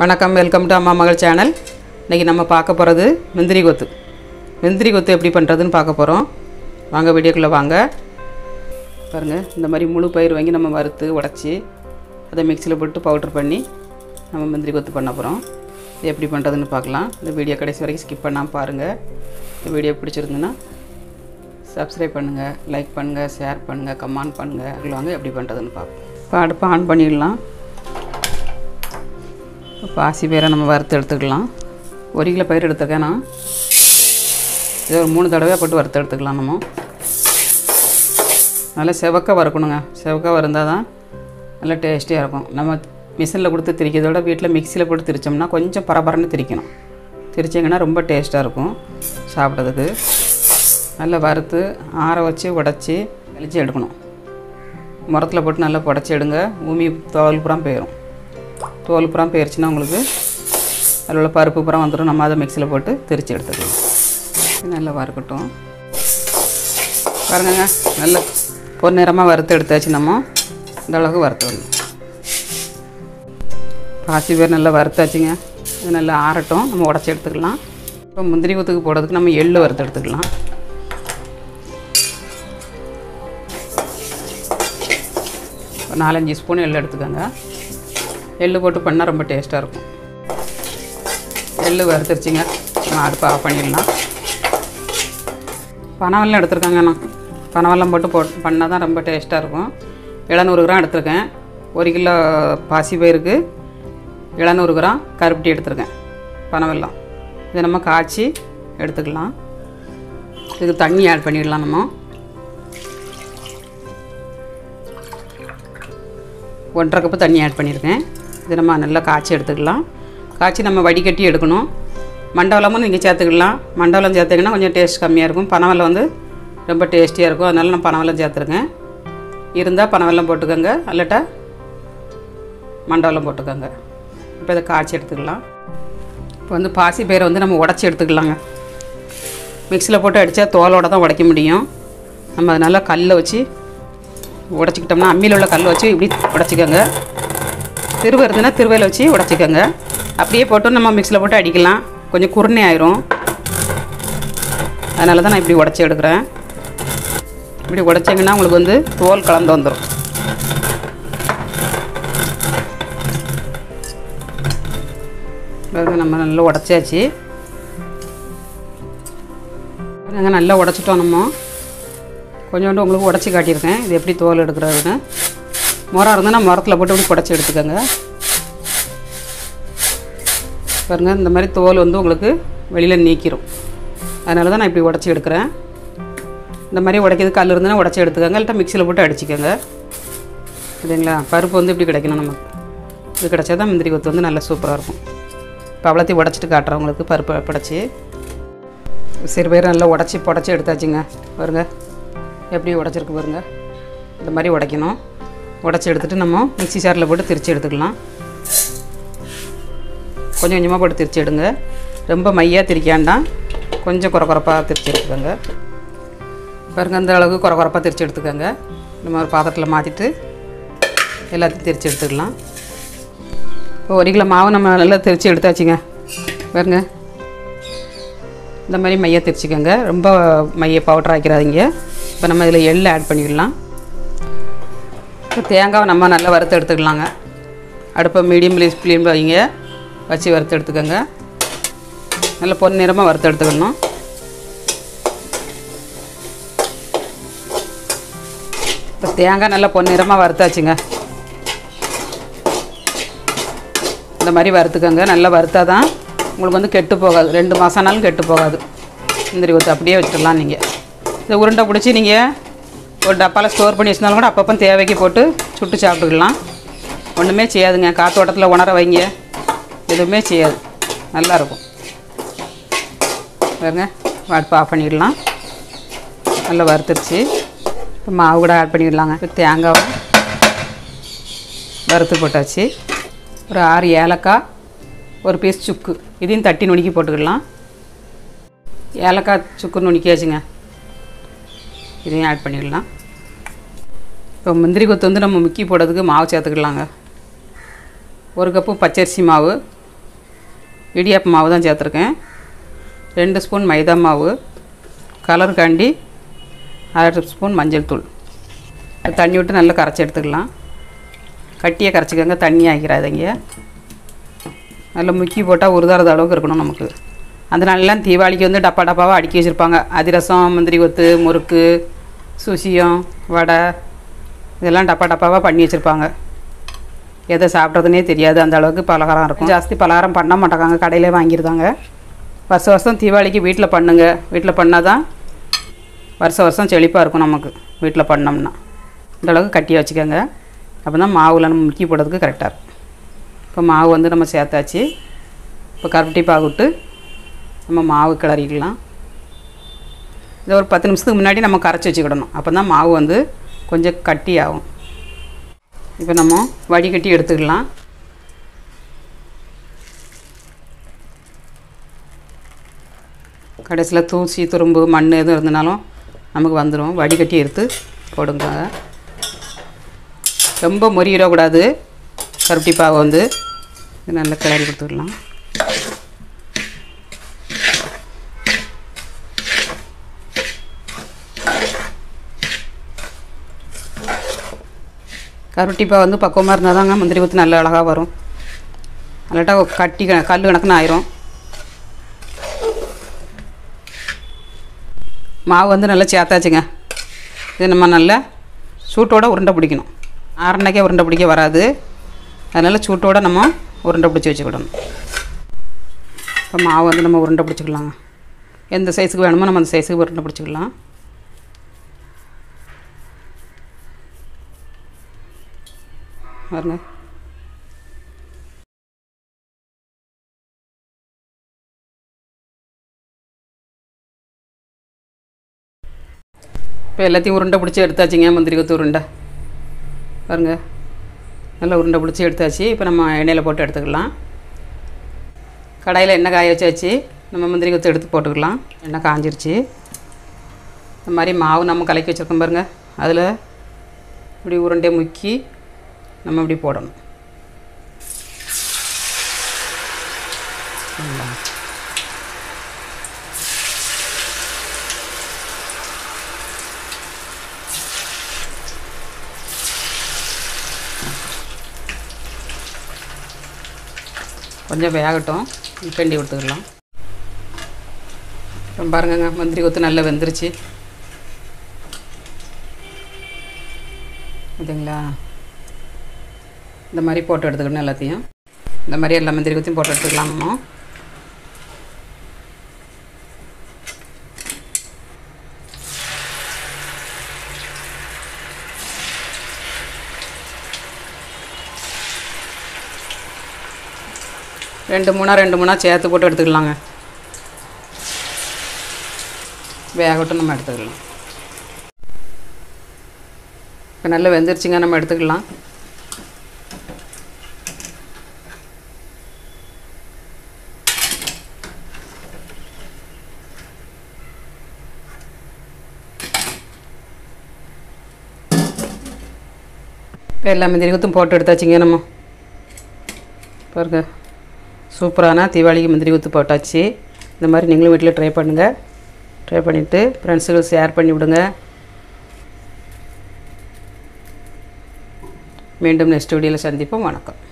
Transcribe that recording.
வணக்கம் welcome to அம்மா மகள் சேனல் இன்றைக்கி நம்ம பார்க்க போகிறது முந்திரி கொத்து முந்திரி கொத்து எப்படி பண்ணுறதுன்னு பார்க்க போகிறோம் வாங்க வீடியோக்குள்ளே வாங்க பாருங்கள் இந்த மாதிரி முழு பயிர் வாங்கி நம்ம வறுத்து உடச்சி அதை மிக்சியில் போட்டு பவுட்ரு பண்ணி நம்ம முந்திரி கொத்து பண்ண போகிறோம் இது எப்படி பண்ணுறதுன்னு பார்க்கலாம் இந்த வீடியோ கடைசி வரைக்கும் ஸ்கிப் பண்ணாமல் பாருங்கள் இந்த வீடியோ பிடிச்சிருந்துன்னா சப்ஸ்கிரைப் பண்ணுங்கள் லைக் பண்ணுங்கள் ஷேர் பண்ணுங்கள் கமெண்ட் பண்ணுங்கள் அதில் வாங்க எப்படி பண்ணுறதுன்னு பார்ப்போம் இப்போ அடுப்பை ஆன் பண்ணிடலாம் பாசி பயிரை நம்ம வறுத்து எடுத்துக்கலாம் ஒரு கிலோ பயிர் எடுத்துருக்கேன் நான் இது ஒரு மூணு தடவை போட்டு வறுத்து எடுத்துக்கலாம் நம்ம நல்லா செவக்க வறுக்கணுங்க செவக்க வறுந்தால் தான் நல்லா டேஸ்டியாக இருக்கும் நம்ம மிஷினில் கொடுத்து திரிக்கிறத விட வீட்டில் மிக்சியில் போட்டு திரிச்சோம்னா கொஞ்சம் பரபரன்னு திரிக்கணும் திரிச்சிங்கன்னா ரொம்ப டேஸ்ட்டாக இருக்கும் சாப்பிட்றதுக்கு நல்லா வறுத்து ஆற வச்சு உடச்சி வெளிச்சு எடுக்கணும் முரத்தில் போட்டு நல்லா புடச்சி எடுங்க பூமி தோல் புறம் போயிடும் தோல் புறம் போயிடுச்சுன்னா உங்களுக்கு அதில் உள்ள பருப்பு புறம் வந்துடும் நம்ம அதை மிக்சியில் போட்டு திரிச்சு எடுத்துக்கலாம் நல்லா வறுக்கட்டும் பாருங்கங்க நல்ல பொன்னிறமாக வறுத்து எடுத்தாச்சு நம்ம இந்த அளவுக்கு வறுத்து வரணும் பாசி பேர் நல்லா வறுத்தாச்சுங்க இது நல்லா ஆறட்டும் நம்ம உடச்சி எடுத்துக்கலாம் இப்போ முந்திரி கொத்துக்கு போடுறதுக்கு நம்ம எள்ளு வறுத்து எடுத்துக்கலாம் ஒரு நாலஞ்சு ஸ்பூன் எள்ளு எடுத்துக்கோங்க எள்ளு போட்டு பண்ணால் ரொம்ப டேஸ்ட்டாக இருக்கும் எள்ளு வறுத்துருச்சிங்க நான் அடுப்பை ஆஃப் பண்ணிடலாம் பனவெல்லாம் எடுத்துருக்கேங்க நான் பனவெல்லாம் போட்டு போட் பண்ணால் தான் ரொம்ப டேஸ்ட்டாக இருக்கும் இளநூறு கிராம் எடுத்திருக்கேன் ஒரு கிலோ பாசி பயிருக்கு இளநூறு கிராம் கருப்பட்டி எடுத்திருக்கேன் பனவெல்லாம் இதை நம்ம காய்ச்சி எடுத்துக்கலாம் இதுக்கு தண்ணி ஆட் பண்ணிடலாம் நம்ம ஒன்றரை கப்பு தண்ணி ஆட் பண்ணியிருக்கேன் இது நம்ம நல்லா காய்ச்சி எடுத்துக்கலாம் காய்ச்சி நம்ம வடிகட்டி எடுக்கணும் மண்டவலமும் நீங்கள் சேர்த்துக்கலாம் மண்டவலம் சேர்த்திங்கன்னா கொஞ்சம் டேஸ்ட் கம்மியாக இருக்கும் பனவெல்லம் வந்து ரொம்ப டேஸ்டியாக இருக்கும் அதனால நான் பனவெல்லம் சேர்த்துருக்கேன் இருந்தால் பனவெல்லம் போட்டுக்கோங்க அல்லட்டா மண்டவலம் போட்டுக்கோங்க இப்போ இதை காய்ச்சி எடுத்துக்கலாம் இப்போ வந்து பாசி பயிரை வந்து நம்ம உடச்சி எடுத்துக்கலாங்க மிக்சியில் போட்டு அடித்தா தோலோட தான் உடைக்க முடியும் நம்ம அதை நல்லா கல்லை வச்சு உடச்சிக்கிட்டோம்னா அம்மியில் உள்ள கல் வச்சு இப்படி உடச்சிக்கோங்க திருவை இருந்ததுன்னா திருவையில் வச்சு உடச்சிக்கோங்க அப்படியே போட்டு நம்ம மிக்சியில் போட்டு அடிக்கலாம் கொஞ்சம் குருணை ஆயிரும் அதனால தான் நான் இப்படி உடச்சி எடுக்கிறேன் இப்படி உடச்சிங்கன்னா உங்களுக்கு வந்து தோல் கலந்து வந்துடும் பாருங்க நம்ம நல்லா உடச்சாச்சு பாருங்க நல்லா உடச்சிட்டோம் நம்ம கொஞ்சோண்டு உங்களுக்கு உடச்சி காட்டியிருக்கேன் இது எப்படி தோல் எடுக்கிறதுன்னு முறம் இருந்தால் நான் முரத்தில் போட்டு இப்படி புடச்சி எடுத்துக்கோங்க பாருங்கள் இந்த மாதிரி தோல் வந்து உங்களுக்கு வெளியில் நீக்கிரும் அதனால தான் நான் இப்படி உடச்சி எடுக்கிறேன் இந்த மாதிரி உடைக்கிறது கல் இருந்ததுன்னா உடச்சி எடுத்துக்கோங்க இல்லைட்டா மிக்சியில் போட்டு அடிச்சுக்கோங்க சரிங்களா பருப்பு வந்து இப்படி கிடைக்கணும் நமக்கு இது கிடச்சா தான் முந்திரி கொத்து வந்து நல்லா சூப்பராக இருக்கும் இப்போ அவ்வளோத்தையும் உடச்சிட்டு காட்டுறேன் உங்களுக்கு பருப்பு படைச்சி சிறு பேர் நல்லா உடச்சி புடச்சி எடுத்தாச்சுங்க பாருங்க எப்படி உடச்சிருக்கு பாருங்க இந்த மாதிரி உடைக்கணும் உடச்சி எடுத்துகிட்டு நம்ம மிக்ஸி சாரில் போட்டு திரிச்சு எடுத்துக்கலாம் கொஞ்சம் கொஞ்சமாக போட்டு திரிச்சு எடுங்க ரொம்ப மையாக திரிக்காண்டாம் கொஞ்சம் குறை குறைப்பாக திரிச்சு எடுத்துக்கோங்க பாருங்க அந்த அளவுக்கு குறை குறைப்பாக திரிச்சு எடுத்துக்கோங்க நம்ம ஒரு பாத்திரத்தில் மாற்றிட்டு எல்லாத்தையும் திரிச்சு எடுத்துக்கலாம் இப்போ ஒரு கிலோ மாவு நம்ம நல்லா திரிச்சு எடுத்தாச்சுங்க பாருங்க இந்த மாதிரி மைய திரிச்சிக்கோங்க ரொம்ப மைய பவுடர் ஆக்கிறாதீங்க இப்போ நம்ம இதில் எள்ளு ஆட் பண்ணிடலாம் இப்போ தேங்காவை நம்ம நல்லா வறுத்து எடுத்துக்கலாங்க அடுப்பை மீடியம் ஃப்ளேம் வைங்க வச்சு வறுத்து எடுத்துக்கோங்க நல்லா பொன் நிறமாக வறுத்து எடுத்துக்கணும் இப்போ தேங்காய் நல்லா பொன் நிறமாக வறுத்தாச்சுங்க இந்த மாதிரி வறுத்துக்கோங்க நல்லா வறுத்தா தான் உங்களுக்கு வந்து கெட்டு போகாது ரெண்டு மாதம்னாலும் கெட்டு போகாது முந்திரி கொத்து அப்படியே வச்சிடலாம் நீங்கள் இதை உருண்டை பிடிச்சி நீங்கள் ஒரு டப்பாவில் ஸ்டோர் பண்ணி வச்சிருந்தாலும் கூட அப்பப்போ தேவைக்கு போட்டு சுட்டு சாப்பிட்டுக்கலாம் ஒன்றுமே செய்யாதுங்க காத்தோட்டத்தில் உணர வைங்க எதுவுமே செய்யாது நல்லாயிருக்கும் பாருங்க அடுப்பு ஆஃப் பண்ணிடலாம் நல்லா வறுத்துருச்சு இப்போ மாவு கூட ஆட் பண்ணிடலாங்க இப்போ தேங்காவும் வறுத்து போட்டாச்சு ஒரு ஆறு ஏலக்காய் ஒரு பீஸ் சுக்கு இதையும் தட்டி நுணுக்கி போட்டுக்கிடலாம் ஏலக்காய் சுக்கு நுணுக்கியாச்சுங்க இதையும் ஆட் பண்ணிடலாம் இப்போ முந்திரி கொத்து வந்து நம்ம முக்கி போடுறதுக்கு மாவு சேர்த்துக்கலாங்க ஒரு கப்பு பச்சரிசி மாவு இடியாப்பு மாவு தான் சேர்த்துருக்கேன் ரெண்டு ஸ்பூன் மைதா மாவு கலருக்காண்டி அரை ஸ்பூன் மஞ்சள் தூள் தண்ணி விட்டு நல்லா கரைச்சி எடுத்துக்கலாம் கட்டியை கரைச்சிக்கோங்க தண்ணி ஆக்கிறாதீங்க நல்லா முக்கி போட்டால் உருதாரத அளவுக்கு இருக்கணும் நமக்கு அந்த நாளெலாம் தீபாவளிக்கு வந்து டப்பா டப்பாவாக அடுக்கி வச்சுருப்பாங்க அதிரசம் முந்திரி கொத்து முறுக்கு சுசியம் வடை இதெல்லாம் டப்பா டப்பாவாக பண்ணி வச்சுருப்பாங்க எதை சாப்பிட்றதுனே தெரியாது அந்த அளவுக்கு பலகாரம் இருக்கும் ஜாஸ்தி பலகாரம் பண்ண மாட்டாங்க கடையிலே வாங்கியிருந்தாங்க வருஷம் வருஷம் தீபாவளிக்கு வீட்டில் பண்ணுங்க வீட்டில் பண்ணால் தான் வருஷம் வருஷம் செழிப்பாக இருக்கும் நமக்கு வீட்டில் பண்ணோம்னா இந்த அளவுக்கு கட்டி வச்சுக்கோங்க அப்போ தான் மாவில் நம்ம முக்கி போடுறதுக்கு கரெக்டாக இருக்கும் இப்போ மாவு வந்து நம்ம சேர்த்தாச்சு இப்போ கருப்பட்டி பாகு விட்டு நம்ம மாவு கிளறிக்கலாம் இதை ஒரு பத்து நிமிஷத்துக்கு முன்னாடி நம்ம கரைச்சி வச்சுக்கிடணும் அப்போ தான் மாவு வந்து கொஞ்சம் கட்டி ஆகும் இப்போ நம்ம வடிகட்டி எடுத்துக்கலாம் கடைசியில் தூசி துரும்பு மண் எதுவும் இருந்தனாலும் நமக்கு வந்துடும் வடிகட்டி எடுத்து போடுங்க ரொம்ப முறியிடக்கூடாது கருப்பட்டி பாவை வந்து இது நல்லா கிளறி கொடுத்துக்கலாம் கருட்டிப்பா வந்து பக்குவமாக இருந்தால் தாங்க முந்திரி ஊற்றி நல்ல அழகாக வரும் இல்லாட்டா கட்டி க- கல் கணக்குன்னு ஆயிரும் மாவு வந்து நல்லா சேர்த்தாச்சுங்க இது நம்ம நல்லா சூட்டோட உருண்டை பிடிக்கணும் ஆறனைக்கே உருண்டை பிடிக்க வராது அதனால் சூட்டோட நம்ம உருண்டை பிடிச்சி வச்சுக்கிடணும் இப்போ மாவு வந்து நம்ம உருண்டை பிடிச்சிக்கலாங்க எந்த சைஸுக்கு வேணுமோ நம்ம அந்த சைஸுக்கு உருண்டை பிடிச்சிக்கலாம் பாருங்க இப்போ எல்லாத்தையும் உருண்டை பிடிச்சி எடுத்தாச்சுங்க முந்திரி கொத்து உருண்டை பாருங்க நல்லா உருண்டை பிடிச்சி எடுத்தாச்சு இப்போ நம்ம எண்ணெயில் போட்டு எடுத்துக்கலாம் கடாயில் எண்ணெய் காய வச்சாச்சு நம்ம முந்திரி கொத்து எடுத்து போட்டுக்கலாம் எண்ணெய் காஞ்சிருச்சு இந்த மாதிரி மாவு நம்ம கலக்கி வச்சுருக்கோம் பாருங்க அதில் இப்படி உருண்டையை முக்கி நம்ம இப்படி போடணும் சரிங்களா? கொஞ்சம் வேகட்டும் கிண்டி கொடுத்துக்கலாம் இப்போ பாருங்கங்க மந்திரி கொத்து நல்லா வெந்துருச்சு இதுங்களா இந்த மாதிரி போட்டு எடுத்துக்கணும் எல்லாத்தையும் இந்த மாதிரி எல்லா மந்திரி கொத்தையும் போட்டு எடுத்துக்கலாமா ரெண்டு மூணா ரெண்டு மூணா சேர்த்து போட்டு எடுத்துக்கலாங்க வேகட்டும் நம்ம எடுத்துக்கலாம் இப்போ நல்லா வெந்துருச்சுங்க நம்ம எடுத்துக்கலாம் இப்போ எல்லா முந்திரி குத்தும் போட்டு எடுத்தாச்சுங்க நம்ம பாருங்க சூப்பரான தீபாவளிக்கு முந்திரி குத்து போட்டாச்சு இந்த மாதிரி நீங்களும் வீட்டில் ட்ரை பண்ணுங்கள் ட்ரை பண்ணிவிட்டு ஃப்ரெண்ட்ஸுக்கு ஷேர் பண்ணி விடுங்க மீண்டும் நெக்ஸ்ட் வீடியோவில் சந்திப்போம் வணக்கம்